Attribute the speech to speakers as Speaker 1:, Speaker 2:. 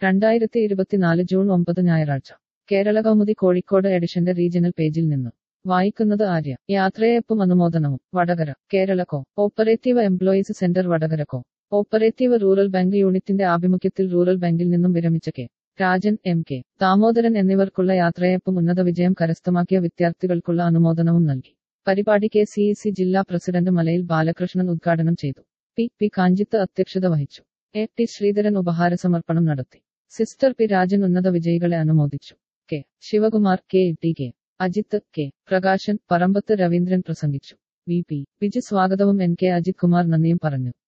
Speaker 1: രണ്ടായിരത്തി ഇരുപത്തിനാല് ജൂൺ ഒമ്പത് ഞായറാഴ്ച കേരള കൗമുദി കോഴിക്കോട് എഡിഷന്റെ റീജിയണൽ പേജിൽ നിന്ന് വായിക്കുന്നത് ആര്യ യാത്രയയപ്പും അനുമോദനവും Vadakara Kerala cooperative employees centre Vadakara cooperative rural bank യൂണിറ്റിന്റെ ആഭിമുഖ്യത്തിൽ റൂറൽ ബാങ്കിൽ നിന്നും വിരമിച്ച K Rajan M K Damodaran എന്നിവർക്കുള്ള യാത്രയയപ്പും ഉന്നത വിജയം കരസ്ഥമാക്കിയ വിദ്യാർത്ഥികൾക്കുള്ള അനുമോദനവും നൽകി പരിപാടി കെ സി സി ജില്ലാ പ്രസിഡന്റ് മലയിൽ ബാലകൃഷ്ണൻ ഉദ്ഘാടനം ചെയ്തു പി പി കാഞ്ചിത്ത് അധ്യക്ഷത വഹിച്ചു എ ടി ശ്രീധരൻ ഉപഹാര സമർപ്പണം നടത്തി സിസ്റ്റർ പി രാജൻ ഉന്നത വിജയികളെ അനുമോദിച്ചു K Sivakumar K T K Ajith K Prakashan Parambath Raveendran പ്രസംഗിച്ചു വി പി വിജി സ്വാഗതവും എൻ കെ അജിത് കുമാർ നന്ദിയും പറഞ്ഞു